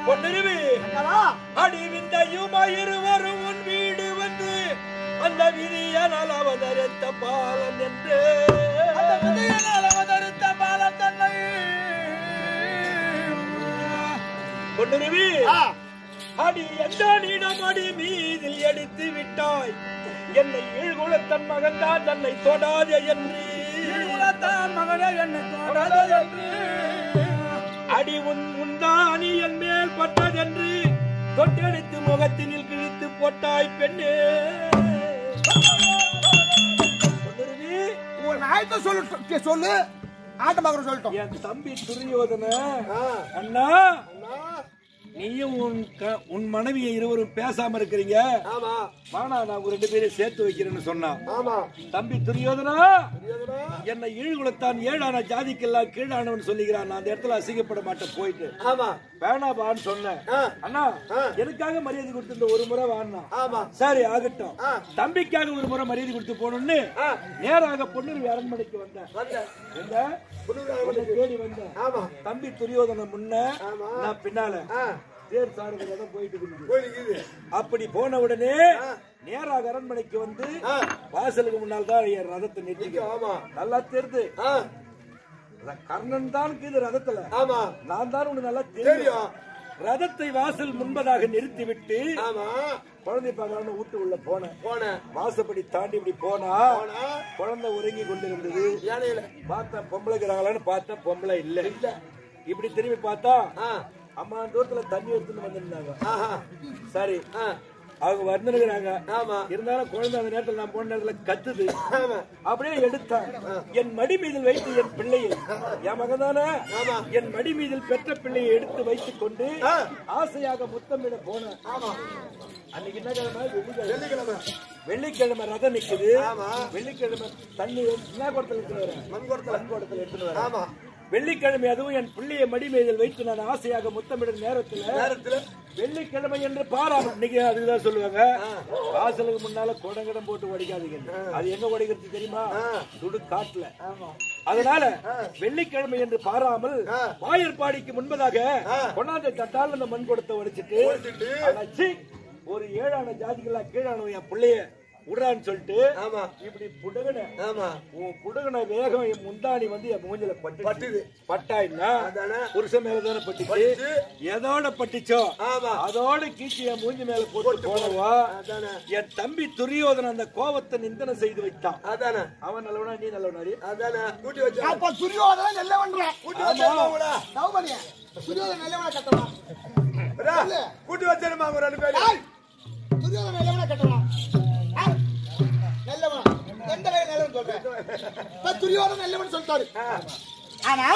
பொன்னிருவி என்னடா? அடி விந்தையுமா இருவரும் உன் வீடு வந்து அந்த விதியனால் அவதரித்த பாலன் என்று அந்த விதையினால் அவதரித்த பாலன் தன்னை. பொன்னிருவி ஆ, அடி எந்த நீடம் அடி மீதில் எடுத்து விட்டாய் என்னை ஈழ்குலத்தன் மகன்தான் தன்னை தொடாதே என்று குலத்தான் மகனே என்னை தொடாதே என்று. அடி உன் முந்தானி என் மேல் பட்டதென்று தொட்டெடுத்து முகத்தினில் கிழித்து போட்டாய் பெண்ணே பொன்னிருவி, உன் நாயத்தை சொல்லு சொ- சொல்லு ஆட்ட மகன் சொல்லட்டும் என் தம்பி துரியோதன அண்ணா நீயும் உன் க- உன் மனைவியை இருவரும் பேசாம இருக்கிறீங்க ஆமா வானா நான் உங்க ரெண்டு பேரையும் சேர்த்து வைக்கிறேன்னு சொன்னான் ஆமா தம்பி துரியோதனா என்னை ஈழ்குலத்தான் ஏழான ஜாதிக்கெல்லாம் கீழானவன் சொல்லுகிறான் நான் அந்த இடத்துல அசிங்கப்பட மாட்டேன் போயிட்டு ஆமா வேணாபான்னு சொன்னேன் ஆ. அண்ணா ஆ. எனக்காக மரியாதை கொடுத்து இந்த ஒரு முறை வாண்ணா ஆமா சரி ஆகட்டும் ஆ. தம்பிக்காக ஒரு முறை மரியாதை கொடுத்து போகணும்னு ஆ. நேராக பொண்ணு அரண்மனைக்கு வந்தேன் வந்தேன் எங்க? உன்னை தேடி வந்தேன் ஆமா தம்பி துரியோதன முன்ன ஆமா. நான் பின்னால ஆ தேர் சாரதியில தான் போயிட்டு இருக்குது போயிருக்குது அப்படி போன உடனே ஆ. நேராக அரண்மனைக்கு வந்து ஆ. வாசலுக்கு முன்னால் தான் என் ரதத்தை நிறுத்திக்க ஆமா நல்லா தெரியுது ஆ கர்ணன் தான் இருக்குது ரதத்துல ஆமா நான் தான் உனக்கு நல்லா தெரியும் தெரியும் ரதத்தை வாசல் முன்பதாக நிறுத்திவிட்டு ஆமா குழந்தை பார்க்கலாம்னு வீட்டு உள்ள போனேன் போனேன் வாசப்படி தாண்டி இப்படி போனா போனா குழந்தை உறங்கி கொண்டிருந்தது யானையில பார்த்தேன் பொம்பளை இருக்கிறாங்களான்னு பார்த்தேன் பொம்பளை இல்ல இப்படி திரும்பி பார்த்தா ஆ அம்மா தூரத்துல தண்ணி எடுத்துன்னு வந்திருந்தாங்க ஆஹா சரி ஆ அவங்க வந்துருக்கிறாங்க ஆமா இருந்தாலும் குழந்தை அந்த நேரத்துல நான் போன நேரத்துல கத்துது ஆமா அப்படியே எடுத்தான் என் மடி மீதில் வைத்து என் பிள்ளையை என் மகதானே ஆமா. என் மடி மீதில் பெற்ற பிள்ளையை எடுத்து வைத்துக் கொண்டு ஆ. ஆசையாக முத்தமிட போனேன் ஆமா அன்னைக்கு என்ன கிழமை வெள்ளிக்கிழமை வெள்ளிக்கிழமை வெள்ளிக்கிழமை ரதம் நிக்குது ஆமா. வெள்ளிக்கிழமை தண்ணி என்ன குடத்துல எடுத்துட்டு வரேன் மண் குடத்துல. மண் குடத்துல எடுத்துட்டு வரேன் ஆமா வெள்ளிக்கிழமை அதுவும் என் பிள்ளையை மடி மீதில் வைத்து நான் ஆசையாக முத்தமிடும் நேரத்துல நேரத்துல வெள்ளிக்கிழமை என்று பாராம இன்னைக்கு அதுதான் சொல்லுவாங்க வாசலுக்கு முன்னால குடங்கடம் போட்டு உடைக்காதீங்க அது எங்க உடைக்கிறது தெரியுமா சுடு காட்டுல அதனால வெள்ளிக்கிழமை என்று பாராமல் வாயற்பாடிக்கு முன்பதாக கொண்டாந்த தட்டால் அந்த மண் கொடுத்த உடைச்சிட்டு ஆனா, சீ, ஒரு ஏழான ஜாதிகளா கீழானவன் என் பிள்ளைய விடுறான்னு சொல்லிட்டு ஆமா இப்படி புடுகன ஆமா உன் புடுகன வேகம் என் முந்தாணி வந்து என் மூஞ்சில பட்டு பட்டுது. பட்டாயின்னா அதானே. புருஷன் மேல தானே பட்டுச்சு பட்டுச்சு. எதோட பட்டுச்சோ ஆமா அதோட கீச்சு என் மூஞ்சி மேல போட்டு போனவா அதானே என் தம்பி துரியோதன அந்த கோவத்தை நிந்தனை செய்து வைத்தான் அதானே அவன் நல்லவனா நீ நல்லவனாடி அதானே கூட்டி வச்சா அப்ப துரியோதன நல்லவன்ற கூட்டி வச்சா கூட நவமணிய துரியோதன நல்லவன கட்டலாம் கூட்டி வச்சிருமா அவங்க ரெண்டு பேரும் ஏய், துரியோதன நல்லவன கட்டலாம் ஏய், நல்லவன் எந்த வகை நல்லவன் சொல்றேன் இப்ப துரியோதன நல்லவன் சொல்லிட்டாரு ஆனா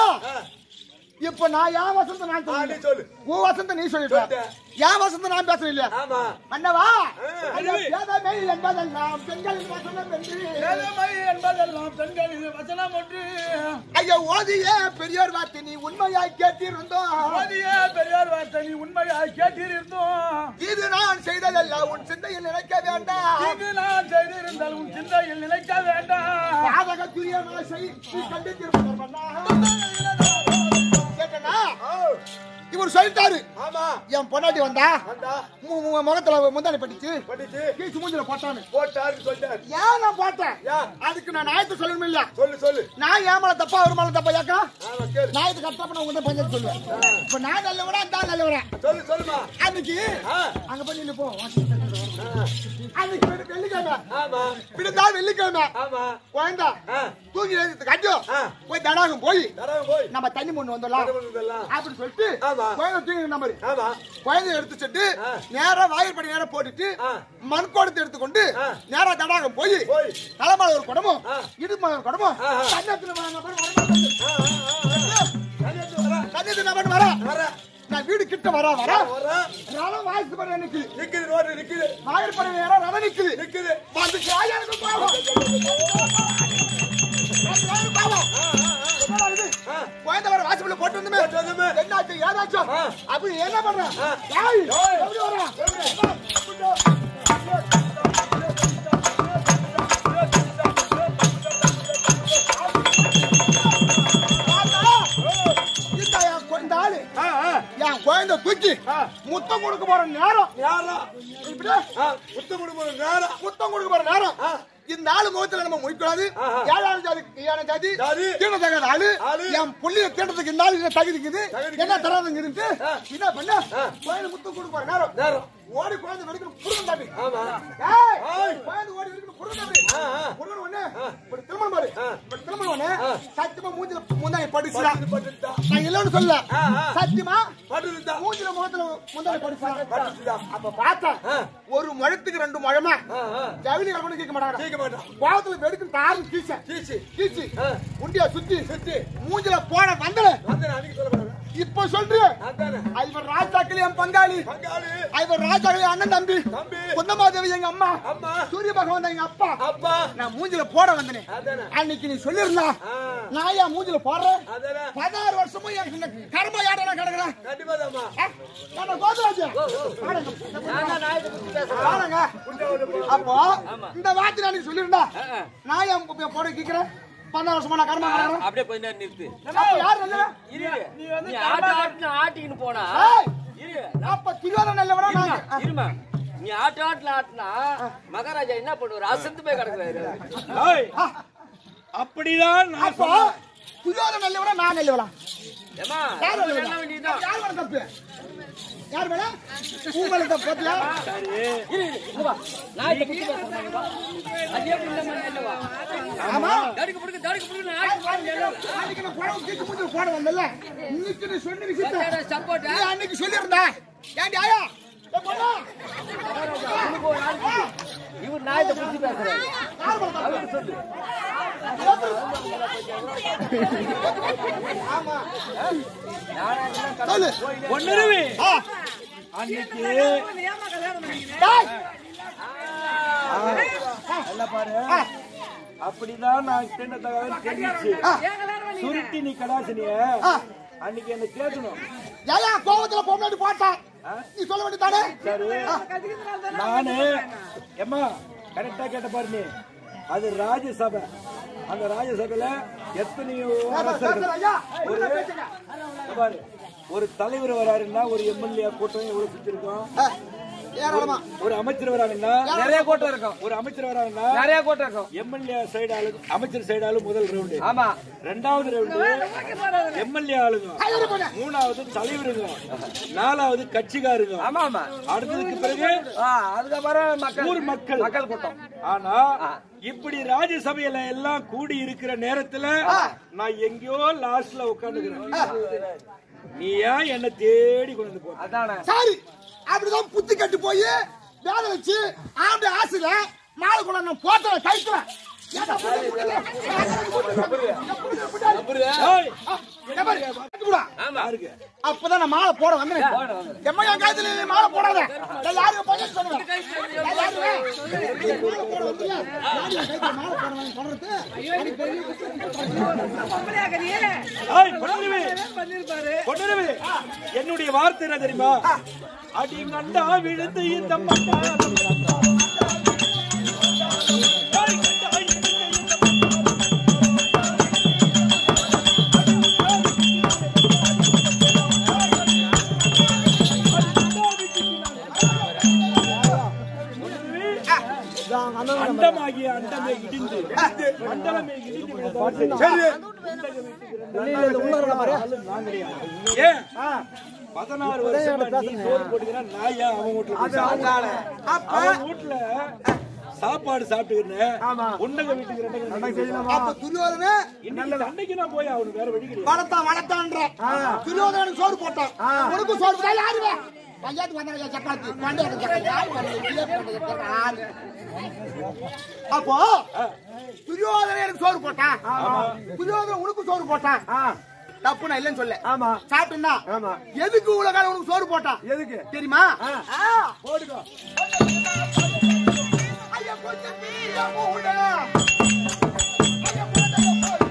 இப்ப நான் என் வசந்த நான் ஆ, நீ சொல்லுறேன் சொல்லு உன் வசந்த நீ சொல்லிட்ட சொல்லிட்டேன். என் வசந்த நான் பேசுறேன் இல்லையா ஆமா மன்னவா ஐயா, பேதமை என்பதெல்லாம் பெண்களின் வசனம் என்று வேதமை என்பதெல்லாம் பெண்களின் வசனம் ஒன்று ஐயா ஓதிய பெரியோர் வார்த்தை நீ உண்மையாய் கேட்டிருந்தோம் மோதிய பெரியார் வார்த்தை நீ உண்மையாய் கேட்டிருந்தோம் இது நான் செய்ததெல்லாம் உன் சிந்தையில் நினைக்க வேண்டாம் இது நான் செய்திருந்தால் உன் சிந்தையில் நினைக்க வேண்டாம் பாதக துரியமாக செய் நீ கண்டித்திருப்பார் மன்னா. கேட்டனா? இவர் சொல்லிட்டாரு ஆமா என் பொண்டாட்டி வந்தா வந்தா மு- மு- முகத்துல முந்தானி பட்டுச்சு படிச்சு கீச்சு மூஞ்சில போட்டான்னு போட்டாருன்னு சொல்லிட்டாரு ஏன் நான் போட்டேன் ஏன்? அதுக்கு நான் நியாயத்தை சொல்லணும் இல்ல சொல்லு சொல்லு நான் ஏன் மேல தப்பா ஒரு மேல தப்பா ஏக்கா ஆமா கேளு நியாயத்தை கரெக்டா பண்ண உங்க பஞ்சாயத்து சொல்லுவேன் இப்ப நான் நல்லவனா அந்த ஆள் நல்லவனா சொல்லு சொல்லுமா அன்னைக்கு ஆ. அங்க போய் நில்லு போ அன்னைக்கு வெள்ளி- வெள்ளிக்கிழமை ஆமா விடுந்தா வெள்ளிக்கிழமை ஆமா குழந்தா ஆ. தூங்கி எழுந்து கட்டியோ ஆ. போய் தடாகம் போய் தரவு போய் நம்ம தண்ணி முன்னு வந்துடலாம் இதெல்லாம் அப்படின்னு சொல்லிட்டு ஆமா. குழந்தை தூங்கி நம்பரு ஆமா குழந்தைய எடுத்து செட்டு ஆ. நேரா வாயிற்படி நேரா போட்டுட்டு ஆ. மண் கோடத்தை எடுத்துக்கொண்டு ஆ. நேரா தடாகம் போய் போய் தலைமலை ஒரு குடமும் ஆ. இடுப்பு ஒரு குடமும் ஆஹா. கண்ணத்துல வர நபர் வரமாட்டாங்க. ஆ, ஆ, ஆ, ஆ. கல்யாணத்துக்கு வரா. கண்ணத்துல நபர் வர வரா. நான் வீடு கிட்ட வர வர வரா. ரதம் வாய்ஸ் பண்ண நிக்குது நிக்குது ரோடு நிக்குது வாயிற்படி நேரம் ரதம் நிக்குது நிக்குது வந்து காயாருக்கு பாவம் வந்து பாவம் என்னடா இது? ஆ. குழந்தை வர வாசல்ல போட்டு வந்துமே போட்டு வந்துமே. என்னாச்சு ஏதாச்சும் ஆ. அப்படி என்ன பண்ற ஆ. ஏய், ஏய். எப்படி வர இந்த என் கொ- இந்த ஆளு ஆ, ஆ. என் என் குழந்தை தூக்கி முத்தம் கொடுக்க போற நேரம் யாரா இப்படி முத்தம் கொடுப்போம் நேரம் முத்தம் கொடுக்க போற நேரம் இந்த ஆளு முகத்துல நம்ம முடிக்கூடாது ஏழாவது ஜாதி ஏழாவது ஜாதி ஜாதி. தீண்டத்தகாத ஆளு ஆளு. என் புள்ளிய தீண்டத்துக்கு இந்த ஆளு தகுதி இருக்குது தகுதி என்ன தராதுங்க இருந்து என்ன பண்ண குழந்தை முத்தம் கொடுக்க போற நேரம் நேரம் ஓடி குழந்தை வெடிக்கணும் புடுங்க தாண்டி ஆமா ஏய், ஏய். குழந்தை ஓடி வெடிக்கணும் புடுங்க தாண்டி ஆ, ஆ. புடுங்க உடனே இப்படி திருமணம் பாரு இப்படி திருமணம் உடனே சத்தியமா மூஞ்சில முந்தானை படிச்சுடா பட்டுட்டா நான் இல்லைன்னு சொல்ல ஆ, ஆ. சத்தியமா பட்டுட்டா மூஞ்சில முகத்துல முந்தானை படிச்சுடா பட்டுட்டா அப்ப பார்த்தேன் ஆ. ஒரு முழத்துக்கு ரெண்டு முழமா ஆ, ஆ. ஜவுளி கலப்படம் கேட்க மாட்டாங்க கேட்க மாட்டான் கோவத்துல வெடுக்கு தாரு கீச சீச்சி கீச்சு ஆ. முண்டியா சுத்தி சுத்தி மூஞ்சில போன வந்தல வந்து அன்னைக்கு சொல்ல போறேன் இப்ப சொல்றேன் அதானே ஐவர் ராஜாக்களி என் பங்காளி பங்காளி ஐவர் ராஜாக்களி அண்ணன் தம்பி தம்பி குந்தமாதேவி எங்க அம்மா அம்மா சூரிய பகவான் தான் எங்க அப்பா அப்பா நான் மூஞ்சில போட வந்தனே அதானே அன்னைக்கு நீ சொல்லிருந்தா ஆ. நான் ஏன் மூஞ்சில போடுறேன் அதானே பதினாறு வருஷமும் என் இந்த கர்ம யாட நான் கிடக்குறேன் கண்டிப்பா தாம்மா என்ன கோதராஜ் பாருங்க அப்போ இந்த வார்த்தை நான் சொல்லிருந்தா நான் என் பு- போட கேக்குறேன் பதினாறு வருஷமா நான் கர்ம கிடக்குறேன் அப்படியே கொஞ்ச நேரம் நிறுத்து அப்ப யார் நல்லவன்? இரு நீ ஆட்ட ஆட்டுன ஆட்டிக்கின்னு போனா ஏய், இரு அப்ப திருவாரூர் நல்லவனா இருமா, நான் இருமா நீ ஆட்ட ஆட்டல ஆட்டினா மகாராஜா என்ன பண்ணுவாரு அசந்து போய் கிடக்குறாரு ஏய், அப்படிதான் நான் அப்போ திருவாரூர் நல்லவனா நான் நல்லவனா ஏமா யார் நல்ல நல்லவனா? வேண்டியதுதான் யார் மேல தப்பு யார் மேல உன் மேல தப்பு பாத்தியா? இரு இரு இங்க வா நான் இத பத்தி பேசுறேன் இங்க வா அதே புள்ள மாதிரி இல்ல வா ஆமா தடுக்கு புடுக்கு தடுக்கு புடுக்கு நான் ஆட்டி பாருங்க அன்னைக்கு நான் புடவை தூக்கி மூஞ்சில போட வந்தேன்ல, இன்னைக்கு நீ சொன்ன விஷயத்த சப்போர்ட் நீ அன்னைக்கு சொல்லியிருந்தா ஏன்டி ஆயா ஏய் பொண்ணா, இவர் நான் இத பத்தி பேசுறேன் யார் மேல தப்பு? அவருக்கு சொல்லு சொல்லு பொன்னிருவி ஆ, அன்னைக்கு டேய், அல்ல பாரு அப்படிதான் நான் திண்டத்தகாத தெரிஞ்சிச்சு சுருட்டி நீ கடாசினிய அன்னைக்கு என்ன கேட்கணும் ஏயா கோவத்துல பொம்னாடி போட்டா நீ சொல்ல வேண்டியதானே சரி நானு எம்மா கரெக்டா கேட்ட பாரு நீ அது ராஜ்யசபை அந்த ராஜ்யசபையில எத்தனையோ அரசர்கள் ஐயா ஒரு இங்க பாரு ஒரு தலைவர் வராருன்னா ஒரு எம்எல்ஏ கூட்டம் எவ்வளவு சுத்தி இருக்கும் ஏராளமா ஒரு அமைச்சர் வராங்கன்னா நிறைய கூட்டம் இருக்கும் ஒரு அமைச்சர் வராங்கன்னா நிறைய கூட்டம் இருக்கும் எம்எல்ஏ சைடு ஆளு அமைச்சர் சைடு ஆளு முதல் ரவுண்டு ஆமா ரெண்டாவது ரவுண்டு எம்எல்ஏ ஆளுங்க கையெழு போட மூணாவது தலைவருங்க நாலாவது கட்சிக்காருங்க ஆமா ஆமா அடுத்ததுக்கு பிறகு ஆ, அதுக்கப்புறம் மக்கள் ஊர் மக்கள் மக்கள் கூட்டம் ஆனா இப்படி ராஜ்யசபையில எல்லாம் கூடி இருக்கிற நேரத்துல நான் எங்கேயோ லாஸ்ட்ல உட்காந்துக்கிறேன் நீ ஏன் என்ன தேடி கொண்டு வந்து போட்ட அதானே சாரி அப்படிதான் புத்தி கட்டு போய் வேலை வச்சு ஆண்டு ஆசையில நாலு கூட நான் போட்ட கைக்குறேன் ஏன்டா புடி, புடி, புடி. ஏய், ஆ, இங்க பாரு, கட்டுப்புடா. யாருக்கு அப்பதான் நான் மாலை போட வந்தேன் எம்மா என் காலத்துல நீ மாலை போடாத நான் யாருக்கு பையன் சொல்லுவேன் நான் யாருங்க? நீ மாலை போட வந்தியா? யாரு என் கைத்துல மாலை போடுறாங்க சொல்றது? எனக்கு பெரிய ஏய், பொன்னிருவி. பொன்னிருவி, என்னுடைய வார்த்தை என்ன தெரியுமா அடி கண்டா விழுந்து இந்த மண்ணா ஏய், கண்டா விழுந்து இந்த அண்டமாகிய அண்டமே இடிந்து மண்டலமே இடிந்து விழுந்தால் ஏன் பதினாறு வருஷமா நீ சோறு போட்டுக்கிற நான் ஏன் அவன் வீட்டுல போய் சாப்பிடணும்? அவன் வீட்டுல சாப்பாடு சாப்பிட்டுக்கிறேன் உண்டக வீட்டுக்கு ரெண்டக அப்ப துரியோதனே இன்னைக்கு அன்னைக்கு நான் போய் அவனுக்கு வேற வழி கிடையாது வளர்த்தான் வளர்த்தான்ற துரியோதனனுக்கு சோறு போட்டான் உனக்கு சோறு போட்டா யாருவே பஞ்சாயத்து வந்தாங்க சப்பாத்தி பண்டைய சப்பாத்தி யாரு பண்ணது? இதே பண்ணது, பண்ண ஆளு. அப்போ துரியோதனன் எனக்கு சோறு போட்டான் துரியோதனன் உனக்கு சோறு போட்டான் தப்பு நான் இல்லைன்னு சொல்ல ஆமா சாப்பிட்டுனா ஆமா எதுக்கு இவ்வளவு காலம் உனக்கு சோறு போட்டான் எதுக்கு தெரியுமா ஆ. போடுங்க ஐயா கொஞ்சம் மீறியா போகுடா ஐயா போடுங்க, போடுங்க.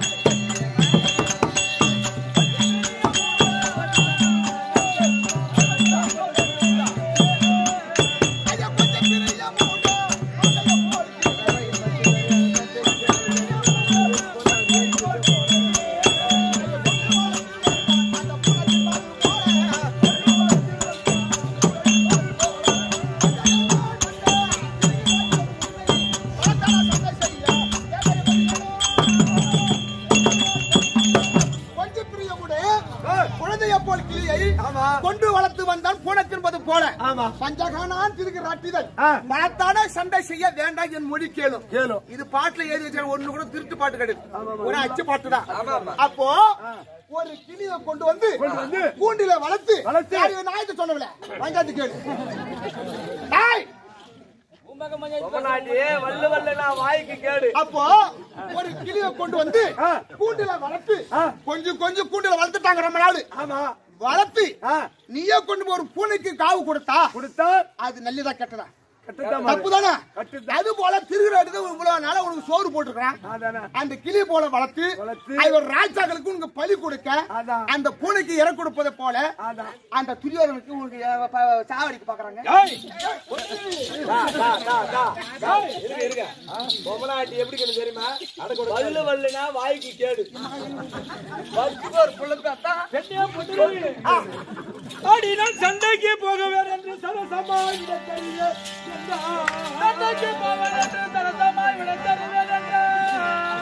ஐயா கொஞ்சம் மீறியா போகுடா ஐயா போடுங்க. குழந்தைய போல் கிளியை ஆமா. கொண்டு வளர்த்து வந்தான் பூனை தின்பது போல ஆமா. பஞ்சகானான் திருக்கு ராட்டிதல் ஆ. மனத்தான சண்டை செய்ய வேண்டாம் என் மொழி கேளும் கேளும். இது பாட்டுல எழுதி வச்ச ஒண்ணு கூட திருட்டு பாட்டு கிடையாது ஒரு அச்சு பாட்டு தான் அப்போ ஒரு கிளியை கொண்டு வந்து கொண்டு வந்து கூண்டில வளர்த்து வளர்த்து. யாரு நாயத்தை சொல்லவில்லை பஞ்சாயத்து கேளு நாய் பொம்மநாட்டியே வல்லு வல்லுனா வாய்க்கு கேடு அப்போ ஒரு கிளியை கொண்டு வந்து ஆ. கூண்டுல வளர்த்து ஆ. கொஞ்சம் கொஞ்சம் கூண்டுல வளர்த்துட்டாங்க ரொம்ப நாள் ஆமா வளர்த்து ஆ. நீயே கொண்டு போய் ஒரு பூனைக்கு காவு கொடுத்தா கொடுத்தா அது நல்லதா கெட்டதா கட்டுதான் தப்பு தானே கட்டுதான். அது போல திருகிற இடத்துக்கு இவ்வளவு நாளா உனக்கு சோறு போட்டுருக்கான் அதானே. அந்த கிளி போல வளர்த்து வளர்த்து. அது ஒரு ராஜாக்களுக்கு உனக்கு பலி கொடுக்க அதான். அந்த பூனைக்கு இற கொடுப்பதை போல அதான். அந்த துரியோதனுக்கு உனக்கு அஹ், ப- சாவடிக்கு பாக்குறாங்க ஏய், இருங்க இருங்க பொம்மநாட்டி எப்படி கேடு தெரியுமா வல்லு வல்லுனா வாய்க்கு கேடு வச்சுக்கு ஒரு புள்ள பார்த்தா பெண்ணே பொண்ணுருவி. அடி நான் சண்டைக்கு போக வேற என்று சரசமாய் விடத் தருவேன் என்றார். சண்டைக்கு போக என்று சரசமாய் விடத் தருவேன் என்றார்.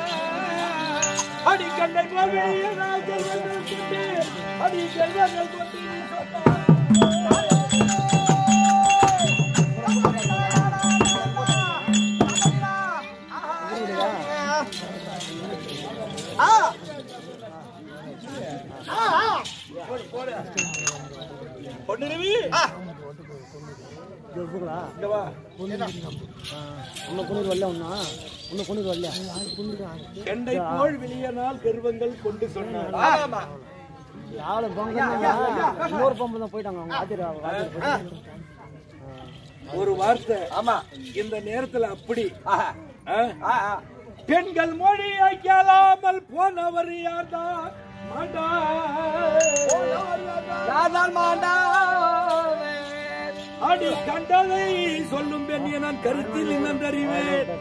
அடி கண்ணை போல் வெளியே நான் செல்வங்கள் கொண்டு, அடி செல்வங்கள் கொண்டு நீ சொன்னாய். ஆ. ஆ, ஆ. பொன்னிருவி. ஆ. இங்க வா. கெண்டை போல் வெளியனால் கர்வங்கள் கொண்டு சொன்னார் ஆமா ஒரு வார்த்தை ஆமா இந்த நேரத்துல அப்படி ஆஹா. ஆ? ஆ, ஆ. பெண்கள் மொழியை கேளாமல் போனவர் யார்தான் யாதான் மாண்டாவே. அடி கண்டதை சொல்லும் பெண் நான் கருத்தில் இன்னும் அறிவேன்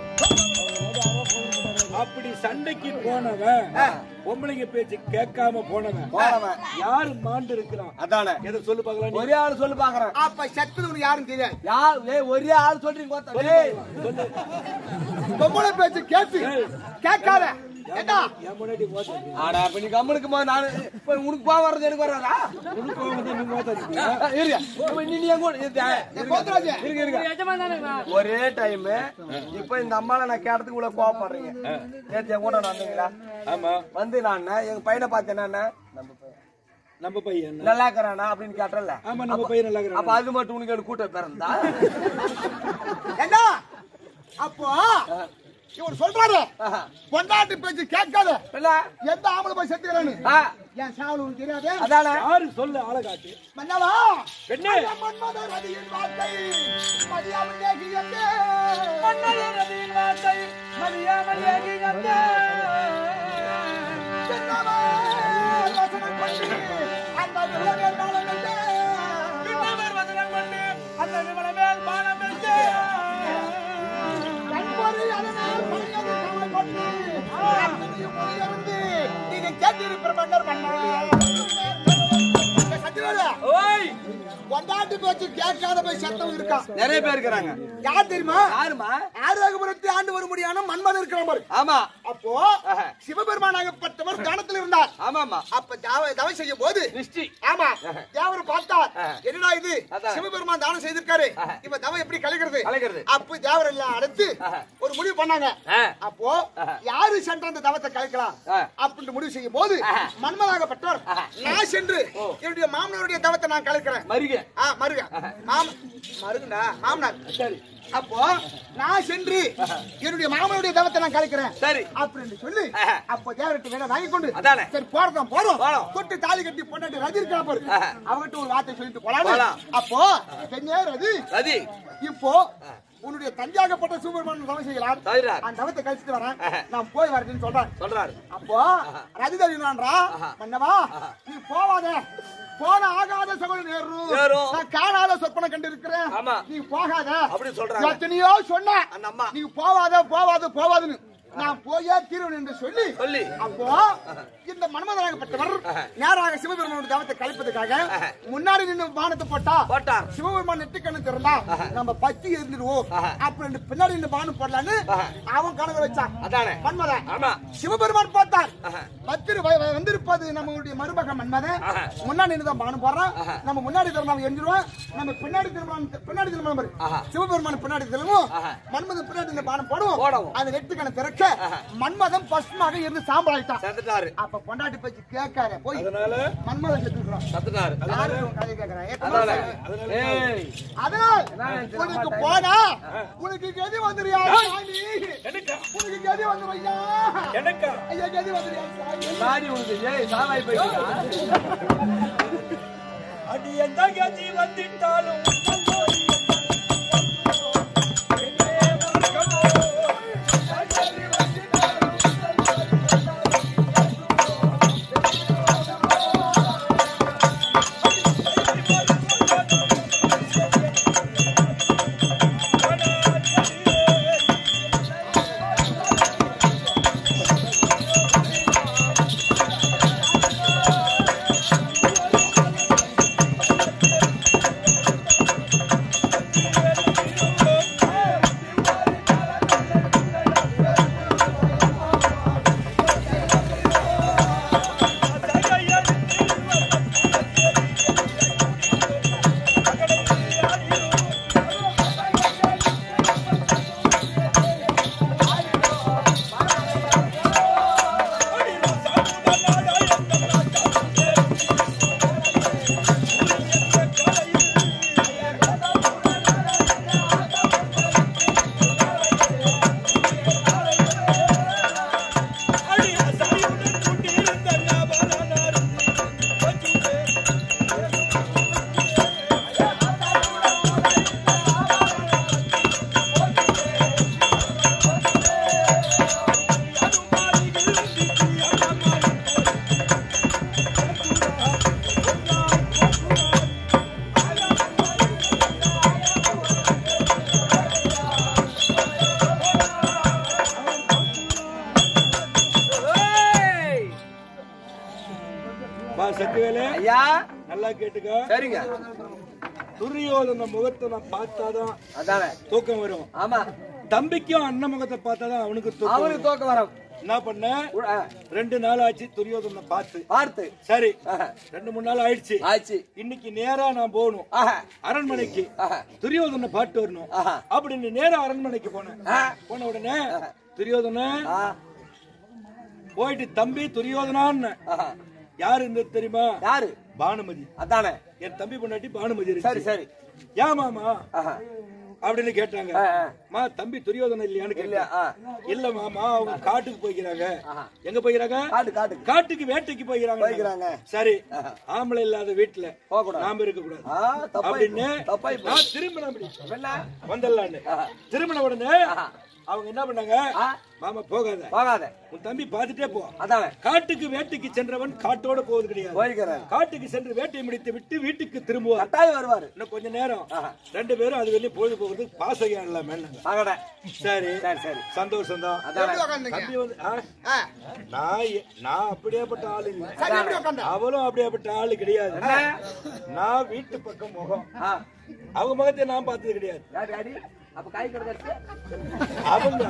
அப்படி சண்டைக்கு போனவன் பொம்பளைங்க பேச்சு கேட்காம போனவன் போனவன். யாரு மாண்டு இருக்கிறான் அதானே எதை சொல்லு பார்க்கலாம் நீ. ஒரே ஆள் சொல்லு பாக்குறேன் அப்ப செத்தது உனக்கு யாரும் தெரியாது யார் ஏய் ஒரே ஆள் சொல்றீங்க பார்த்தா டேய் பொம்பளை பேச்சு கேட்டு கேட்காத ஏண்டா என் முன்னாடி மோசம் ஆடா இப்ப நீ கம்முனுக்கு போது நானு இப்ப உனக்கு பா வர்றது எனக்கு வராதா நீ மோசம் இருங்க இப்ப நீ நீ எங்க கூட- இது- என் கோத்ராஜ் இருங்க இருங்க ஒரே டைம் இப்ப இந்த அம்மால நான் கேட்டதுக்கு இவ்வளவு கோவப்படுறீங்க நேத்து என் கூட வந்தீங்களா ஆமா வந்து நான் எங்க பையனை பார்த்தேன் என்ன நம்ம பையன் நம்ம பையன் நல்லா இருக்கிறானா அப்படின்னு கேட்டல ஆமா நம்ம பையன் நல்லா இருக்கிறான் அப்ப அது மட்டும் உனக்கு எனக்கு கூட்ட பிறந்தா ஏண்டா அப்போ இவர் சொல்றாரு பொண்டாட்டி பேச்சு கேட்காத இல்ல எந்த ஆம்பளை போய் செத்துக்கிறான்னு ஆ, என் சாவல் உனக்கு தெரியாது அதானே யாரு சொல்லு ஆளை காட்டு மன்னவா பெண்ணே மன்மதர் ரதியின் வார்த்தை மதியாமல் ஏகியது. என்னவா வசனம் பண்ணி அந்த விலகல் நாளம் என்று. கண்பொறி அதனால் பணியது கவலை கொண்டு. அத்தனையும் மொழியறிந்து நீங்க கேட்டிருக்கிற மன்னர் மன்னர். சத்தியவேலு, ஓய் பொண்டாட்டி பேச்சு கேட்காத போய் செத்தவங்க இருக்கான் நிறைய பேர் இருக்கிறாங்க யார் தெரியுமா யாருமா ஆரோகபுரத்தை ஆண்டு வர முடியான மன்மதன் இருக்கிற பாரு ஆமா அப்போ ஆஹா. சிவபெருமானாகப்பட்டவர் காலத்தில் இருந்தார் ஆமாமா அப்ப தாவ தவ செய்யும் போது திருஷ்டி ஆமா தேவர் பார்த்தார் ஆஹா. என்னடா இது அதான். சிவபெருமான் தானம் செய்திருக்காரு ஆஹா. இப்ப தவ எப்படி கலைக்கிறது கலைக்கிறது. அப்ப தேவர் எல்லாம் அடைத்து ஆஹா. ஒரு முடிவு பண்ணாங்க ஆ. அப்போ ஆஹா. யாரு சென்று அந்த தவத்தை கலைக்கலாம் ஆ. அப்படின்னு முடிவு செய்யும் போது ஆஹா. மன்மதாகப்பட்டவர் ஆஹா. நான் சென்று என்னுடைய மாமனாருடைய தவத்தை நான் கலைக்கிறேன் மருக ஆ மருக மாம மருகண்டா மாமனார் சரி அப்போ நான் சென்று என்னுடைய மாமனுடைய தவத்தை நான் கலைக்கிறேன் சரி அப்படின்னு சொல்லி ஆஹா. அப்போ தேவர்கிட்ட வேலை வாங்கி கொண்டு அதானே. சரி போறோம் போறோம் போறோம். தொட்டு தாலி கட்டி பொண்டாட்டி ரதி இருக்கா பாரு ஆஹா. அவகிட்ட ஒரு வார்த்தை சொல்லிட்டு போலாம் போலாம். அப்போ பெண்ணே ரதி ரதி இப்போ உன்னுடைய தஞ்சாகப்பட்ட சூப்பர்மேன் தவம் செய்யலாம் செய்கிறார். அந்த தவத்தை கழிச்சிட்டு வரேன் ஆஹா. நான் போய் வரேன்னு சொல்றேன் சொல்றாரு அப்போ ரதி தருகிறான்றா ஆஹா. மன்னவா நீ போவாத போன ஆகாத சகோதரன் நேரு நேரும். நான் காணாத சொப்பனை கண்டு இருக்கிறேன் ஆமா. நீ போகாத அப்படி சொல்றாங்க. எத்தனையோ சொன்ன அந்த அம்மா. நீ போவாத போவாத போவாதுன்னு நான் போயே தீர்வன் என்று சொல்லி சொல்லி. அப்போ இந்த மன்மதனாகப்பட்டவர் நேராக சிவபெருமானுடைய தவத்தை கழிப்பதற்காக முன்னாடி நின்று பானத்தை போட்டா போட்டார். சிவபெருமான் நெட்டுக்கண்ணு திறந்தா நம்ம பத்தி இருந்துருவோம் அப்புறம் பின்னாடி இந்த பானம் போடலான்னு அவன் கணக்கு வச்சான் அதானே. மன்மதன் ஆமா. சிவபெருமான் பார்த்தார் ஆஹா. பத்திரி வ- வ- வந்திருப்பது நம்மளுடைய மருமகன் மன்மதன் ஆஹா. முன்னாடி நின்று தான் பானம் போடுறான் நம்ம முன்னாடி திரும்ப எஞ்சிருவோம் நம்ம பின்னாடி திரும்ப பின்னாடி திரும்ப பாரு. ஆஹா. சிவபெருமான் பின்னாடி திரும்பும் ஆஹா. மன்மதன் பின்னாடி இந்த பானம் போடுவோம் போடுவோம். அந்த நெட்டுக்கண்ணை திறக்க மன்மதன் பஸ்மாக இருந்து சாம்பலாயிட்டான் செத்துட்டாரு அப்ப பொண்டாட்டி பேச்சு கேட்காத போய் அதனால மன்மதன் செத்துக்கிறான் செத்துட்டாரு யாரு உன் கதையை கேட்கறா? ஏ, அதனால குமாரசாமி. ஏய் அதனால் உனக்கு போனா உனக்கு கதி வந்துறியா சாமி எனக்கா உனக்கு கதி வந்துருயா எனக்கா ஐயா கதி வந்துறியா சாமி சாரி உனக்கு ஏய் சாவாய் போயிட்டா அடி எந்த கதி வந்துட்டாலும் பா சக்திவேலு ஐயா நல்லா கேட்டுக்க சரிங்க துரியோதன முகத்தை நான் பார்த்தாதான் அதானே தூக்கம் வரும் ஆமா தம்பிக்கும் அண்ணன் முகத்தை பார்த்தாதான் அவனுக்கு தூக்கம் அவனுக்கு வரும். தூக்கம் வரும் என்ன பண்ண உ- ஆ, ரெண்டு நாள் ஆச்சு துரியோதனை பார்த்து பார்த்து சரி ஆஹா. ரெண்டு மூணு நாள் ஆயிடுச்சு ஆச்சு இன்னைக்கு நேரா நான் போகணும் ஆஹா அரண்மனைக்கு ஆஹா துரியோதனை பாட்டு வரணும் ஆஹா. அப்படின்னு நேரா அரண்மனைக்கு போனேன் ஆ. போன உடனே துரியோதன ஆ, போயிட்டு தம்பி துரியோதனான்னு ஆஹா. யாரு இருந்தது தெரியுமா யாரு பானுமதி அதானே என் தம்பி பொண்டாட்டி பானுமதி சரி இருக்கு சரி ஏன் மாமா ஆஹா அப்படின்னு கேட்டாங்க ஆ, ஆ. மா தம்பி துரியோதனை இல்லையான்னு இல்லையா கேட்டேன் ஆ இல்ல மாமா அவங்க காட்டுக்கு போய்க்கிறாங்க ஆஹா. எங்க போய்க்கிறாங்க காட்டு காட்டு காட்டுக்கு வேட்டைக்கு போய்க்கிறாங்க போய்க்கிறாங்க. சரி ஆம்பளை இல்லாத வீட்டுல போகக்கூடாது. நாம இருக்க கூடாது ஆ தப்பாய் அப்படின்னு தப்பாய் போய். நான் திரும்பின அப்படி என்ன வந்தல்லான்னு ஆஹா. திரும்பின உடனே ஆஹா. அவங்க என்ன பண்ணாங்க ஆ. மாமா போகாத போகாத உன் தம்பி பார்த்துட்டே போ அதானே காட்டுக்கு வேட்டைக்கு சென்றவன் காட்டோட போவது கிடையாது போய்க்கிறார் காட்டுக்கு சென்று வேட்டை முடித்து விட்டு வீட்டுக்கு திரும்புவார் கட்டாயம் வருவாரு இன்னும் கொஞ்ச நேரம் ஆஹா. ரெண்டு பேரும் அது வெளியே பொழுது போகிறது பாசகம் இல்லாம ஆகட சரி சரி சரி சந்தோஷம் தான் அதானே எப்படி உக்காந்தீங்க? தம்பி வந்து ஆ, ஆ, நான் எ- நான் அப்படியேப்பட்ட ஆளு இல்லை சரி எப்படி உக்காந்த அவளும் அப்படியேப்பட்ட ஆளு கிடையாது நான் வீட்டு பக்கம் முகம் ஆ அவங்க முகத்தை நான் பார்த்தது கிடையாது யாரு அடி அப்ப காய் கிடக்காச்சு அவங்க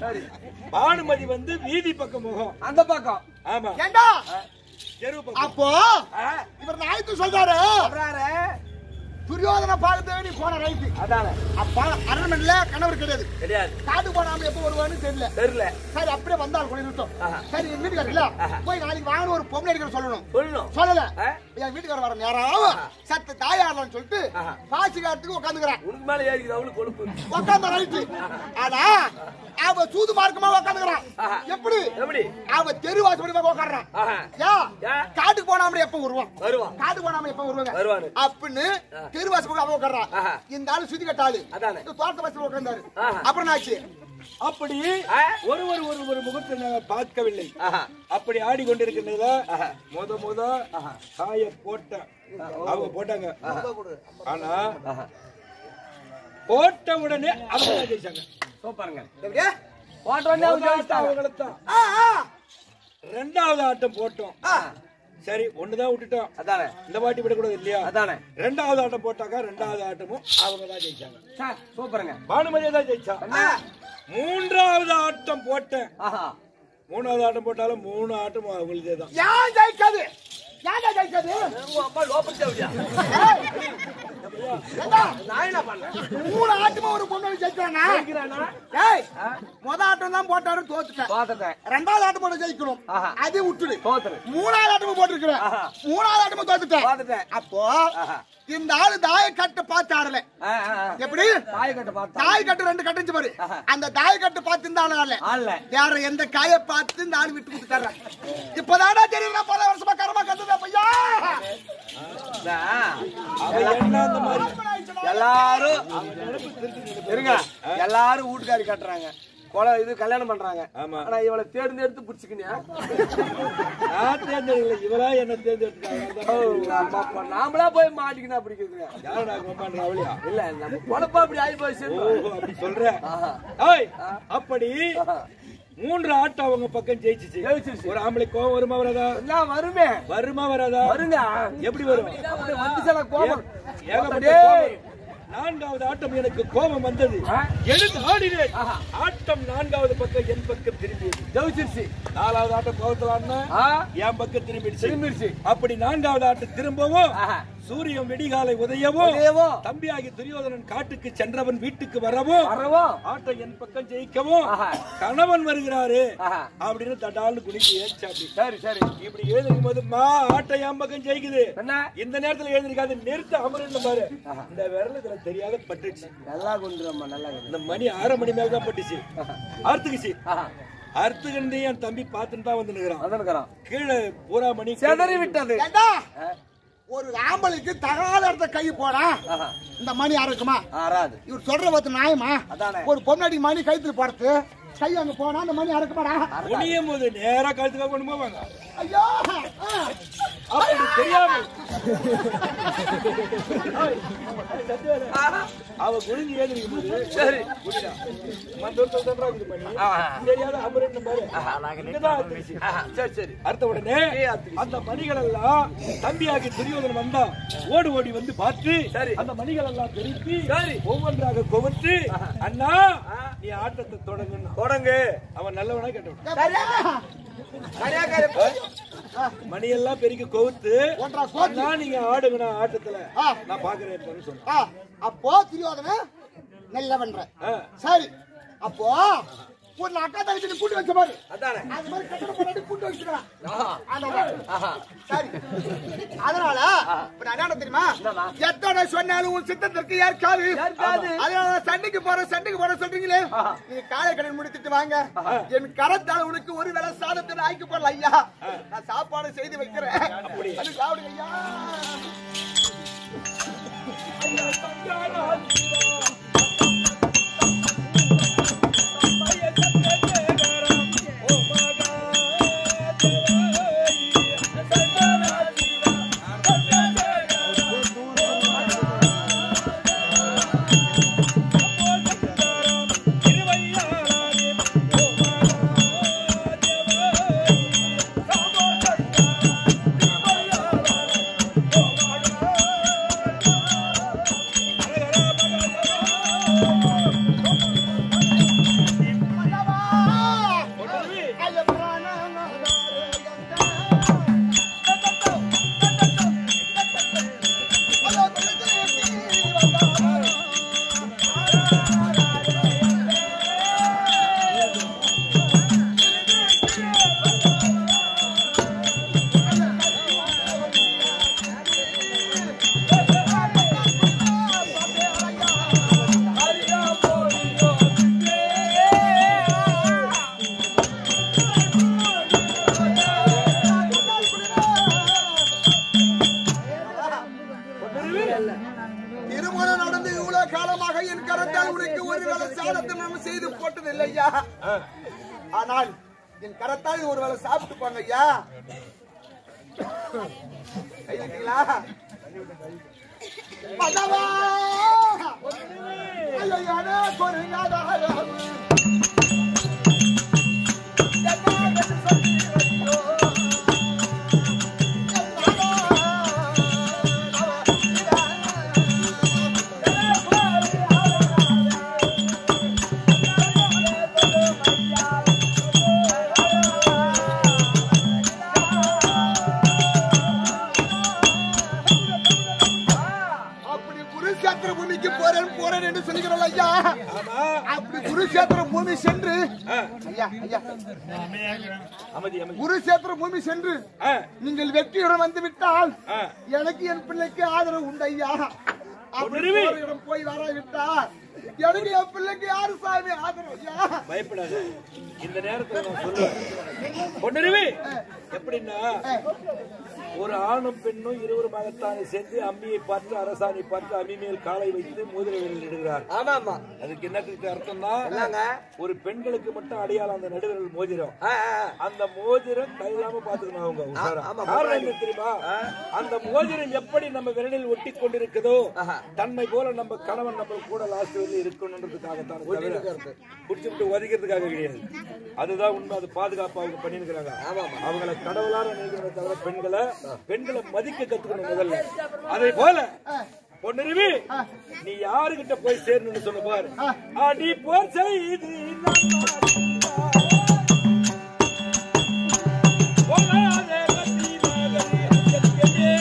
பானுமதி வந்து வீதி பக்கம் முகம் அந்த பக்கம் ஆமா ஏண்டா தெருவு பக்கம் அப்போ ஆ, இவர் நாயத்து சொல்றாரு சொல்றாரு துரியோதன பார்க்க நீ போன ரைட்டு அதானே அப்பா அரண்மனையில கணவர் கிடையாது கிடையாது காட்டு போனாம எப்ப வருவான்னு தெரியல தெரியல சரி அப்படியே வந்தால் கூட இருக்கட்டும் சரி என் வீட்டுக்காரர் இல்ல போய் நாளைக்கு வாங்க ஒரு பொம்பளை அடிக்கிற சொல்லணும் சொல்லணும் சொல்லல ஆ? என் வீட்டுக்காரர் வர நேரம் சத்த தாயாரலாம்னு சொல்லிட்டு ஆஹா. பாசி காட்டுக்கு உட்காந்துக்கிறான் உனக்கு மேல ஏறிக்குது அவளுக்கு கொழுப்பு உட்காந்த ரைட்டு ஆனா அவ சூது மார்க்கமா உட்காந்துக்கிறான் ஆஹா. எப்படி எப்படி அவ தெருவாசி படி உட்காடுறான் ஆஹா ஏன் ஏன்? காட்டுக்கு போனாம எப்ப வருவான் வருவான் காட்டுக்கு போனாம எப்ப வருவாங்க வருவானு. அப்படின்னு தெருவாசி பக்கம் அவ உட்காடுறான் ஆஹா. இந்த ஆளு சுத்தி கட்டாளு அதானே. தோட்ட பஸ்ல உட்கார்ந்தாரு ஆஹா. அப்புறம் ஆச்சு அப்படி ஆ? ஒருவர் ஒரு ஒரு முகத்தை நாங்கள் பார்க்கவில்லை ஆஹா அப்படி ஆடிக்கொண்டிருக்கின்றதுல முத முத காய போட்ட அவங்க போட்டாங்க ஆனா போட்ட உடனே அவங்க ஜெயிச்சாங்க சூப்பருங்க எப்படியா ஓட்ட வண்டி அவங்க ஜெயிச்சிட்டாங்க. அவங்கள தான் ஆ, ஆ. ரெண்டாவது ஆட்டம் போட்டோம் ஆ. சரி ஒண்ணுதான் விட்டுட்டோம் அதானே இந்த வாட்டி விடக்கூடாது இல்லையா அதானே ரெண்டாவது ஆட்டம் போட்டாக்கா ரெண்டாவது ஆட்டமும் அவங்க தான் ஜெயிச்சாங்க சார் சூப்பருங்க பானுமதியை தான் ஜெயிச்சா ஆ. மூன்றாவது ஆட்டம் போட்டேன் ஆஹா மூணாவது ஆட்டம் போட்டாலும் மூணு ஆட்டமும் அவங்களுதே தான் ஏன் ஜெயிக்காது ஏன் ஜெயிக்காது உங்க அம்மா லோபல் தேவையா ஏய், ஏண்டா, நான் என்ன பண்ணேன் மூணு ஆட்டமா ஒரு பொண்ணு ஜெயிக்கிறானா ஜெயிக்கிறானா? ஏய் முத ஆட்டம் தான் போட்டாரு தோத்துட்டேன் தோத்துட்டேன் ரெண்டாவது ஆட்டம் போட ஜெயிக்கணும் ஆஹா. அது விட்டுடு தோத்துரு மூணாவது ஆட்டமும் போட்டிருக்கிறேன் ஆஹா. மூணாவது ஆட்டமும் தோத்துட்டேன் தோத்துட்டேன் அப்போ ஆஹா. இந்த ஆளு தாய கட்டு பார்த்து ஆடல ஆ, ஆ, ஆ. எப்படி தாய் கட்ட பார்த்தா தாய் கட்டு ரெண்டு கட்டுச்சு பாரு ஆஹா. அந்த தாய கட்டு பார்த்து இந்த ஆளு ஆடல ஆள்ல வேற எந்த காய பார்த்து இந்த ஆளு விட்டு கொடுத்துட்டாரு இப்பதானா தெரியுது பல வருஷமா கரமா கத்துதா பையா அவ என்ன அந்த மாதிரி எல்லாரும் இருங்க எல்லாரும் வீட்டுக்காரி கட்டுறாங்க கொலை இது கல்யாணம் பண்றாங்க ஆமா. ஆனா இவளை தேர்ந்தெடுத்து பிடிச்சிக்கினியா நான் தேர்ந்தெடுக்கல இவரா என்ன தேர்ந்தெடுத்துக்காங்க நாமளா போய் மாட்டிக்கினா பிடிக்குதுங்க யாரும் நான் கொண்டாடுறேன் அவளையா இல்ல நம்ம பொழப்பா அப்படி ஆகி போய் ஓஹோ அப்படி சொல்ற ஆஹா. ஏய் அப்படி மூன்று ஆட்டம் அவங்க பக்கம் ஜெயிச்சிச்சு ஜெயிச்சிருச்சு. ஒரு ஆம்பளை கோவம் வருமா வராதா எல்லாம் வருமே வருமா வராதா வருங்க எப்படி வரும் அப்படி வந்து சில கோபம் ஏகப்பட்ட டேய். கோபம். நான்காவது ஆட்டம் எனக்கு கோபம் வந்தது ஆ? எழுந்து ஆடினேன் ஆஹா. ஆட்டம் நான்காவது பக்கம் என் பக்கம் திரும்பியது ஜெயிச்சிருச்சு நாலாவது ஆட்டம் கோபத்துல ஆடினா ஆ என் பக்கம் திரும்பிடுச்சு திரும்பிருச்சு அப்படி நான்காவது ஆட்டம் திரும்பவும் ஆஹா. சூரியன் விடிகாலை உதயவும் உதயவும். தம்பியாகி துரியோதனன் காட்டுக்கு சென்றவன் வீட்டுக்கு வரவும் வரவோ ஆட்டம் என் பக்கம் ஜெயிக்கவும் ஆஹா. கணவன் வருகிறாரு ஆஹா. அப்படின்னு தடால்னு குனிஞ்சு ஏச்சாப்பி சரி சரி இப்படி எழுதிருக்கும் போது மா ஆட்டம் என் பக்கம் ஜெயிக்குது என்ன இந்த நேரத்துல எழுந்திருக்காது நிறுத்த அமருன்னு பாரு இந்த விரல் இதுல தெரியாத பட்டுச்சு நல்லா கொண்டு அம்மா நல்லா கொண்டு இந்த மணி அரை மணி மேல தான் பட்டுச்சு அறுத்துக்குச்சு ஆஹா அறுத்துக்கிட்டு என் தம்பி பார்த்துட்டு தான் வந்து நிக்கிறான் வந்திருக்கிறோம் கீழே பூரா மணி செதறி விட்டது ஏண்டா ஒரு ஆம்பளைக்கு தகாத இடத்த கை போனா ஆஹா. இந்த மணி அறுக்குமா ஆறாது இவர் சொல்ற பார்த்து நியாயமா அதானே. ஒரு பொண்ணாடி மணி கைத்துல போறது கை அங்க போனா அந்த மணி அறுக்குமாடா குனியும் போது நேரா கழுத்துக்காக கொண்டு போவாங்க ஐயோ ஆ. அப்படி தெரியாமல் அவ குனிஞ்சு ஏந்திரிக்கும் போது சரி குடிடா மந்தூரத்தை சொல்றா இது பண்ணி ஆஹா. தெரியாத அமரன்னு பாரு இங்கதான் அறுத்துக்குச்சு. ஆஹா, சரி சரி அறுத்த உடனே அந்த மணிகள் எல்லாம் தம்பியாகி துரியோதனன் வந்தா ஓடி ஓடி வந்து பார்த்து சரி. அந்த மணிகள் எல்லாம் திருப்பி சரி. ஒவ்வொன்றாக குவத்து அண்ணா நீ ஆட்டத்தை தொடங்கணும் தொடங்கு அவன் நல்லவனா கேட்டவன் சரியா? சரியா காரியம். மணி எல்லாம் பெருக்கி கவுத்து ஒன்றா கோத்து. அண்ணா நீங்க ஆடுங்கண்ணா ஆட்டத்துல ஆ. நான் பாக்குறேன் சொன்னேன் ஆ, அப்போ துரியோதன நல்லவன்ற ஆ. சரி அப்போ ஒரு அக்கா தங்கச்சி கூட்டி வச்ச பாரு அதானே அது மாதிரி கட்டணம் போட்டு கூட்டி வச்சுக்கலாம் ஆஹா. ஆஹா. சரி அதனால இப்ப நான் என்ன தெரியுமா என்னம்மா? எத்தனை சொன்னாலும் உன் சித்தத்திற்கு ஏற்காது ஏற்காது. அதனால சண்டைக்கு போற சண்டைக்கு போற சொல்றீங்களே ஆஹா. நீங்க காலை கடன் முடித்துட்டு வாங்க என் கரத்தால் உனக்கு ஒரு வேளை சாதத்தை ஆய்க்கு போடல ஐயா நான் சாப்பாடு செய்து வைக்கிறேன் அது சாப்பிடுங்க ஐயா திருமணம் நடந்து இவ்வளவு காலமாக என் கரத்தால் உனக்கு ஒரு வேளை சாதத்தை நம்ம செய்து போட்டதில்லை ஐயா ஆனால் என் கரத்தால் ஒரு வேளை சாப்பிட்டு போங்க ஐயா கை வைத்தீங்களா? மதவா! ஐயோ, யாரோ பொறுங்காத அளவு. போறேன் போறேன் என்று சொல்லுகிறோம் ஐயா ஆமா அப்படி குருஷேத்திர பூமி சென்று ஆ, ஐயா ஐயா அமைதி அமைதி குருஷேத்திர பூமி சென்று ஆ, நீங்கள் வெற்றியுடன் வந்து விட்டால் ஆ. எனக்கு என் பிள்ளைக்கு ஆதரவு உண்டு ஐயா அப்படி ஒன்றுமே. போற இடம் போய் வராவிட்டால் எனக்கு என் பிள்ளைக்கு யாரு சாமி ஆதரவு ஐயா பயப்படாத இந்த நேரத்துல நான் சொல்லுவேன் பொன்னிருவி எப்படின்னா ஒரு ஆணும் பெண்ணும் இருவருமாகத்தானே சேர்ந்து அம்மியை பார்த்து அரசாணை பார்த்து அம்மி மேல் காலை வைத்து மோதிர விரல் இடுகிறார் ஆமா ஆமா அதுக்கு என்னத்துக்கு அர்த்தம்னா என்னங்க? ஒரு பெண்களுக்கு மட்டும் அடையாளம் அந்த நடுவிரல் மோதிரம் ஆ, ஆ, ஆ. அந்த மோதிரம் கையிலாம பாத்துக்கணும் அவங்க உஷாரா. ஆமா, காரணம் என்ன தெரியுமா அந்த மோதிரம் எப்படி நம்ம விரலில் ஒட்டி கொண்டிருக்குதோ ஆஹா. தன்மை போல நம்ம கணவன் நம்ம கூட லாஸ்ட் வந்து இருக்கணுன்றதுக்காகத்தான் தவிர குடிச்சு விட்டு ஒதுக்கிறதுக்காக கிடையாது அதுதான் உண்மை அது பாதுகாப்பு அவங்க பண்ணிருக்கிறாங்க அவங்கள கடவுளார நினைக்கிறத தவிர பெண்களை பெண்களை மதிக்க கத்துக்கணும் முதல்ல அதே போல பொன்னிருவி நீ யாருகிட்ட போய் சேரணும்னு சொன்ன பாரு அடி போர் செய்து போகாதே கத்தி மகனே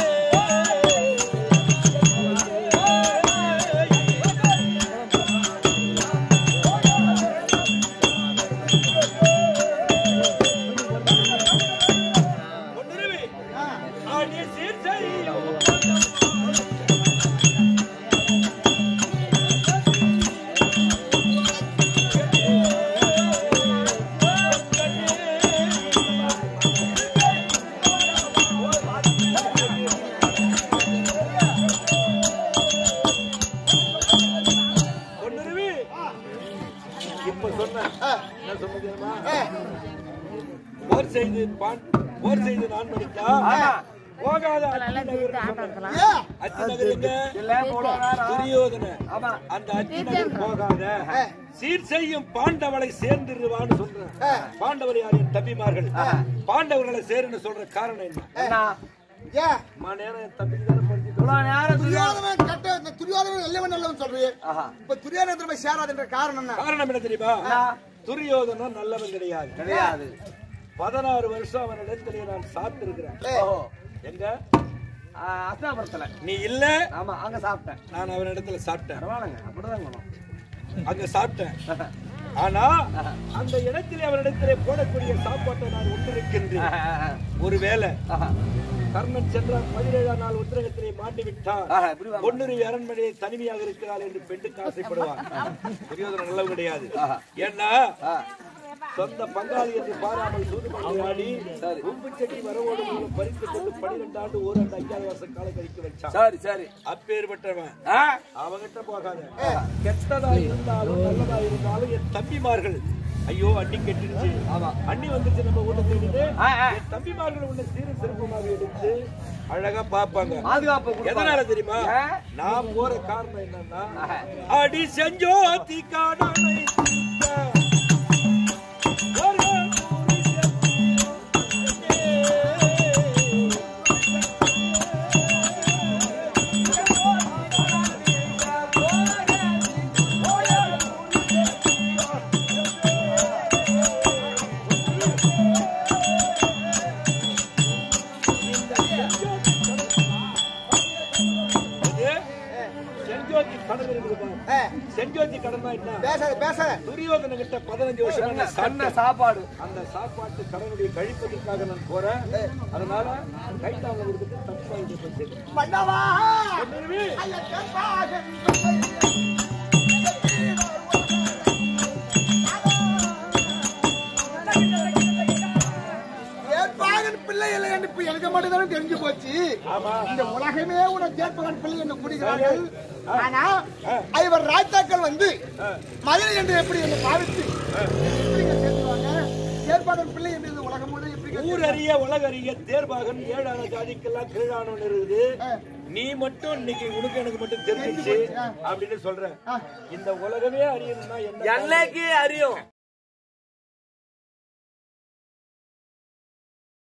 பொன்னிருவி அடி சீர் செய்யும் பொன்னிருவி இப்ப சொன்ன என்ன சொன்ன தெரியுமா போர் செய்து பான் போர் செய்து நான் மடித்தா போகாத அத்தி நகர் சொன்னேன். ஏ அத்தி நகர் எங்க? துரியோதன அந்த அத்தி நகர் போகாத சீர் செய்யும் பாண்டவளை சேர்ந்துருவான்னு சொல்றேன் பாண்டவர் யார் என் தம்பிமார்கள் பாண்டவர்களை சேருன்னு சொல்ற காரணம் என்ன ஏ அம்மா, நேரம் என் தம்பிக்கு தானே படிச்சுட்டு துரியோதனன் கட்ட இந்த துரியோதனன் நல்லவன் நல்லவன் சொல்றீங்க இப்ப துரியோதனன் போய் சேராதுன்ற காரணம் என்ன காரணம் என்ன தெரியுமா துரியோதனன் நல்லவன் கிடையாது கிடையாது பதினாறு வருஷம் அவனிடத்திலே நான் சாப்பிட்டு இருக்கிறேன் ஓஹோ. எங்க ஆ, அஸ்தாபுரத்துல நீ இல்ல ஆமா அங்க சாப்பிட்டேன் நான் அவனிடத்துல சாப்பிட்டேன் பரவாயில்லைங்க அப்படிதான் வேணும் அங்க சாப்பிட்டேன் ஆனா அந்த இடத்திலே அவரிடத்திலே போடக்கூடிய சாப்பாட்டை நான் உண்டிருக்கின்றேன் ஒருவேளை கர்ணன் சென்றால் பதினேழாம் நாள் உத்தரகத்திலே மாட்டி விட்டார் ஆஹா, இப்படி வாங்க. பொன்னுருவி அரண்மனையை தனிமையாக இருக்கிறாள் என்று பெண்ணுக்கு ஆசைப்படுவார் துரியோதனன் நல்லவன் கிடையாது ஏன்னா சொந்த பங்காளி என்று பாராமல் சூதுமணி ஆடி உப்பு செடி வரவோடு மூலம் பறித்துக் கொண்டு பனிரெண்டு ஆண்டு ஓராண்டு ஐயாவது வருஷம் காலம் கழிக்க வச்சான் சரி சரி அப்பேற்பட்டவன் ஆ, அவங்கிட்ட போகாத கெட்டதா இருந்தாலும் நல்லதா இருந்தாலும் என் தம்பிமார்கள் ஐயோ அண்ணி கெட்டுருச்சு ஆமா அண்ணி வந்துச்சு நம்ம ஊட்ட தேடிட்டு ஆ, ஆ. என் தம்பிமார்கள் உன்னை சீர சிறப்பமாக எடுத்து அழகா பாப்பாங்க பாதுகாப்பு கொடுப்பாங்க. எதனால தெரியுமா ஆ? நான் போற காரணம் என்னன்னா அடி செஞ்சோதி காடனை தீர்த்த ஒரு இது செஞ்சோதி கடன் இருக்குது பாரு. செஞ்சோதி கடன் தான் என்ன பேசாத பேசாத துரியோதன கிட்ட பதினஞ்சு வருஷமா நான் கண்ண சாப்பிட்டேன். சாப்பாடு அந்த சாப்பாட்டு கடனுடைய கழிப்பதற்காக நான் போறேன் அதனால கைத்தாங்க கொடுத்துட்டு தப்பு வாங்கிட்டு போய் சேர்க்கிறேன். மன்னவா பொன்னிருவி, ஐயா கேட்பாகன் கேட்பாகன் பிள்ளை இல்லை என்று இப்ப எனக்கு மட்டும் தானே தெரிஞ்சு போச்சு ஆமா இந்த உலகமே உனக்கு கேட்பாகன் பிள்ளை என்று கூடுகிறார்கள் ஆனா இவர் ராஜாக்கள் வந்து மதுரை என்று எப்படி என்று பாவித்து எப்படிங்க சேர்த்துவாங்க கேட்பாகன் பிள்ளை என்று இந்த உலகம் முழுவதும் எப்படி ஊர் அறிய உலக அறிய தேர்வாகன் ஏழான ஜாதிக்கெல்லாம் கீழானவன் இருக்குது நீ மட்டும் இன்னைக்கு உனக்கு எனக்கு மட்டும் தெரிஞ்சிச்சு அப்படின்னு சொல்ற இந்த உலகமே அறியணும்னா என்ன என்னைக்கு அறியும்